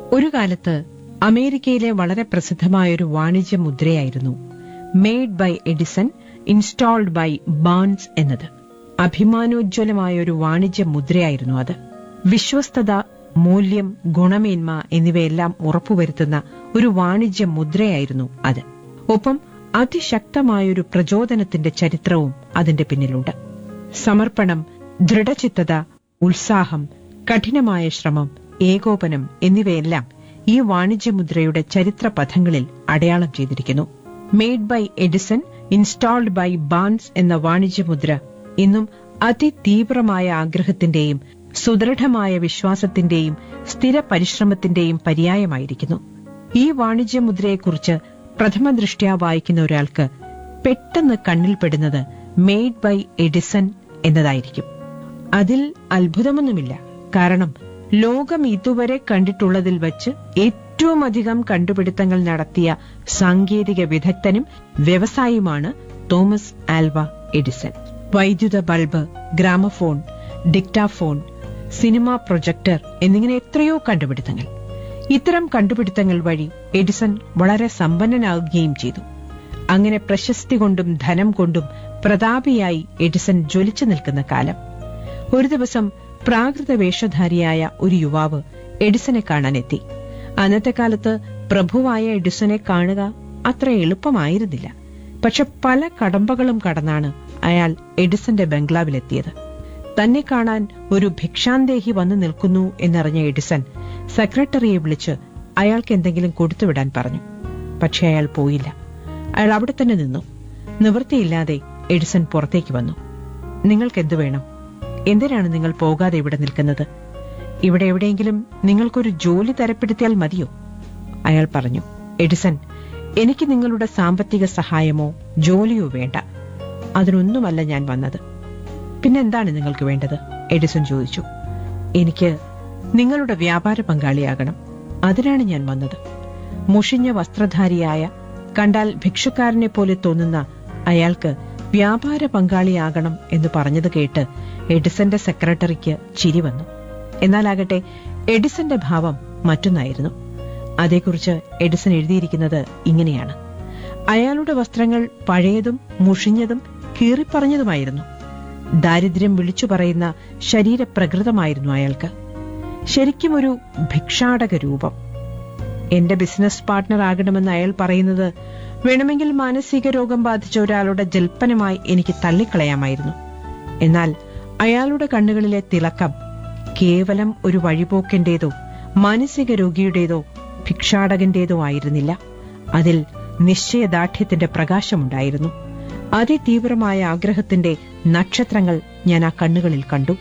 ഒരു കാലത്ത് അമേരിക്കയിലെ വളരെ പ്രസിദ്ധമായ ഒരു വാണിജ്യ മുദ്രയായിരുന്നു made by Edison installed by Barnes എന്നത് അഭിമാനോജ്വലമായ ഒരു വാണിജ്യ മുദ്രയായിരുന്നു അത് വിശ്വസ്തത മൂല്യം ഗുണമേന്മ എന്നിവയെല്ലാം ഉറപ്പുവരുത്തുന്ന ഒരു വാണിജ്യ മുദ്രയായിരുന്നു അത് ഒപ്പം അതിശക്തമായൊരു പ്രചോദനത്തിന്റെ ചരിത്രവും അതിന്റെ പിന്നിലുണ്ട് സമർപ്പണം ദൃഢചിത്തത ഉത്സാഹം കഠിനമായ ശ്രമം ഏകോപനം എന്നിവയെല്ലാം ഈ വാണിജ്യമുദ്രയുടെ ചരിത്ര പഥങ്ങളിൽ അടയാളം ചെയ്തിരിക്കുന്നു made by Edison installed by Barnes എന്ന വാണിജ്യമുദ്ര ഇന്നും അതിതീവ്രമായ ആഗ്രഹത്തിന്റെയും സുദൃഢമായ വിശ്വാസത്തിന്റെയും സ്ഥിര പരിശ്രമത്തിന്റെയും പര്യായമായിരിക്കുന്നു ഈ വാണിജ്യമുദ്രയെക്കുറിച്ച് പ്രഥമ ദൃഷ്ട്യാ വായിക്കുന്ന ഒരാൾക്ക് പെട്ടെന്ന് കണ്ണിൽപ്പെടുന്നത് മെയ്ഡ് ബൈ എഡിസൺ എന്നതായിരിക്കും അതിൽ അത്ഭുതമൊന്നുമില്ല കാരണം ലോകം ഇതുവരെ കണ്ടിട്ടുള്ളതിൽ വച്ച് ഏറ്റവും അധികം കണ്ടുപിടുത്തങ്ങൾ നടത്തിയ സാങ്കേതിക വിദഗ്ധനും വ്യവസായിയുമാണ് തോമസ് ആൽവ എഡിസൺ വൈദ്യുത bulb gramophone dictaphone cinema projector എന്നിങ്ങനെ എത്രയോ കണ്ടുപിടുത്തങ്ങൾ ഇത്തരം കണ്ടുപിടുത്തങ്ങൾ വഴി എഡിസൺ വളരെ സമ്പന്നനാവുകയും ചെയ്തു അങ്ങനെ പ്രശസ്തി കൊണ്ടും ധനം കൊണ്ടും പ്രതാപിയായി എഡിസൺ ജ്വലിച്ചു നിൽക്കുന്ന കാലം ഒരു ദിവസം പ്രാകൃത വേഷധാരിയായ ഒരു യുവാവ് എഡിസനെ കാണാനെത്തി അന്നത്തെ കാലത്ത് പ്രഭുവായ എഡിസനെ കാണുക അത്ര എളുപ്പമായിരുന്നില്ല പക്ഷെ പല കടമ്പകളും കടന്നാണ് അയാൾ എഡിസന്റെ ബംഗ്ലാവിലെത്തിയത് തന്നെ കാണാൻ ഒരു ഭിക്ഷാന്തേഹി വന്നു നിൽക്കുന്നു എന്നറിഞ്ഞ എഡിസൺ സെക്രട്ടറിയെ വിളിച്ച് അയാൾക്ക് എന്തെങ്കിലും കൊടുത്തുവിടാൻ പറഞ്ഞു പക്ഷെ അയാൾ പോയില്ല അയാൾ അവിടെ തന്നെ നിന്നു നിവൃത്തിയില്ലാതെ എഡിസൺ പുറത്തേക്ക് വന്നു നിങ്ങൾക്കെന്തു വേണം എന്തിനാണ് നിങ്ങൾ പോകാതെ ഇവിടെ നിൽക്കുന്നത് ഇവിടെ എവിടെയെങ്കിലും നിങ്ങൾക്കൊരു ജോലി തരപ്പെടുത്തിയാൽ മതിയോ അയാൾ പറഞ്ഞു എഡിസൺ എനിക്ക് നിങ്ങളുടെ സാമ്പത്തിക സഹായമോ ജോലിയോ വേണ്ട അതിനൊന്നുമല്ല ഞാൻ വന്നത് പിന്നെന്താണ് നിങ്ങൾക്ക് വേണ്ടത് എഡിസൺ ചോദിച്ചു എനിക്ക് നിങ്ങളുടെ വ്യാപാര പങ്കാളിയാകണം അതിനാണ് ഞാൻ വന്നത് മുഷിഞ്ഞ വസ്ത്രധാരിയായ കണ്ടാൽ ഭിക്ഷുക്കാരനെ പോലെ തോന്നുന്ന അയാൾക്ക് വ്യാപാര പങ്കാളിയാകണം എന്ന് പറഞ്ഞത് കേട്ട് എഡിസന്റെ സെക്രട്ടറിക്ക് ചിരി വന്നു എന്നാലാകട്ടെ എഡിസന്റെ ഭാവം മറ്റൊന്നായിരുന്നു അതേക്കുറിച്ച് എഡിസൺ എഴുതിയിരിക്കുന്നത് ഇങ്ങനെയാണ് അയാളുടെ വസ്ത്രങ്ങൾ പഴയതും മുഷിഞ്ഞതും കീറിപ്പറഞ്ഞതുമായിരുന്നു ദാരിദ്ര്യം വിളിച്ചു പറയുന്ന ശരീരപ്രകൃതമായിരുന്നു അയാൾക്ക് ശരിക്കും ഒരു ഭിക്ഷാടക രൂപം എന്റെ ബിസിനസ് പാർട്ട്ണർ ആകണമെന്ന് അയാൾ പറയുന്നത് വേണമെങ്കിൽ മാനസിക രോഗം ബാധിച്ച ഒരാളുടെ ജൽപ്പനമായി എനിക്ക് തള്ളിക്കളയാമായിരുന്നു എന്നാൽ അയാളുടെ കണ്ണുകളിലെ തിളക്കം കേവലം ഒരു വഴിപോക്കന്റേതോ മാനസിക രോഗിയുടേതോ ഭിക്ഷാടകന്റേതോ ആയിരുന്നില്ല അതിൽ നിശ്ചയദാർഢ്യത്തിന്റെ പ്രകാശമുണ്ടായിരുന്നു അതിതീവ്രമായ ആഗ്രഹത്തിന്റെ നക്ഷത്രങ്ങൾ ഞാൻ ആ കണ്ണുകളിൽ കണ്ടു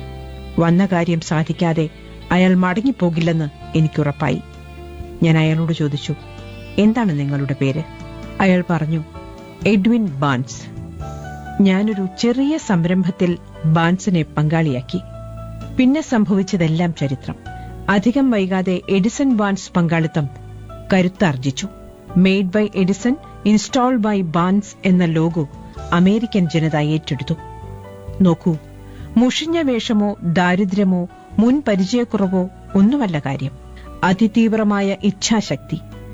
വന്ന കാര്യം സാധിക്കാതെ അയാൾ മടങ്ങിപ്പോകില്ലെന്ന് എനിക്കുറപ്പായി ഞാൻ അയാളോട് ചോദിച്ചു എന്താണ് നിങ്ങളുടെ പേര് അയാൾ പറഞ്ഞു എഡ്വിൻ ബാൻസ് ഞാനൊരു ചെറിയ സംരംഭത്തിൽ ബാൻസിനെ പങ്കാളിയാക്കി പിന്നെ സംഭവിച്ചതെല്ലാം ചരിത്രം അധികം വൈകാതെ എഡിസൺ ബാൻസ് പങ്കാളിത്തം കരുത്താർജിച്ചു made by Edison installed by Bans എന്ന ലോഗോ അമേരിക്കൻ ജനത ഏറ്റെടുത്തു നോക്കൂ മുഷിഞ്ഞ വേഷമോ ദാരിദ്ര്യമോ മുൻ പരിചയക്കുറവോ ഒന്നുമല്ല കാര്യം അതിതീവ്രമായ ഇച്ഛാശക്തി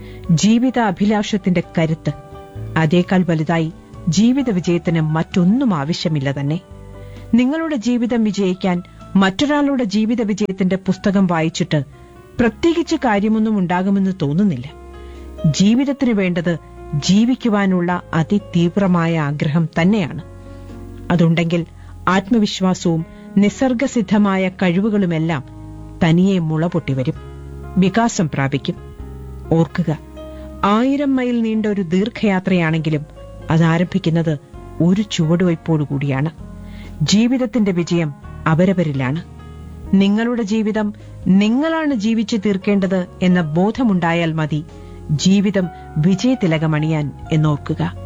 ജീവിത അഭിലാഷത്തിന്റെ കരുത്ത് അതേക്കാൾ വലുതായി ജീവിത വിജയത്തിന് മറ്റൊന്നും ആവശ്യമില്ല തന്നെ നിങ്ങളുടെ ജീവിതം വിജയിക്കാൻ മറ്റൊരാളുടെ ജീവിത വിജയത്തിന്റെ പുസ്തകം വായിച്ചിട്ട് പ്രത്യേകിച്ച് കാര്യമൊന്നും ഉണ്ടാകുമെന്ന് തോന്നുന്നില്ല ജീവിതത്തിന് വേണ്ടത് ജീവിക്കുവാനുള്ള അതിതീവ്രമായ ആഗ്രഹം തന്നെയാണ് അതുണ്ടെങ്കിൽ ആത്മവിശ്വാസവും നിസർഗസിദ്ധമായ കഴിവുകളുമെല്ലാം തനിയെ മുളപൊട്ടി വരും വികാസം പ്രാപിക്കും ഓർക്കുക ആയിരം മൈൽ നീണ്ട ഒരു ദീർഘയാത്രയാണെങ്കിലും അതാരംഭിക്കുന്നത് ഒരു ചുവടുവയ്പോടുകൂടിയാണ് ജീവിതത്തിന്റെ വിജയം അവരവരിലാണ് നിങ്ങളുടെ ജീവിതം നിങ്ങളാണ് ജീവിച്ചു തീർക്കേണ്ടത് എന്ന ബോധമുണ്ടായാൽ മതി ജീവിതം വിജയതിലകമണിയാൻ എന്നോർക്കുക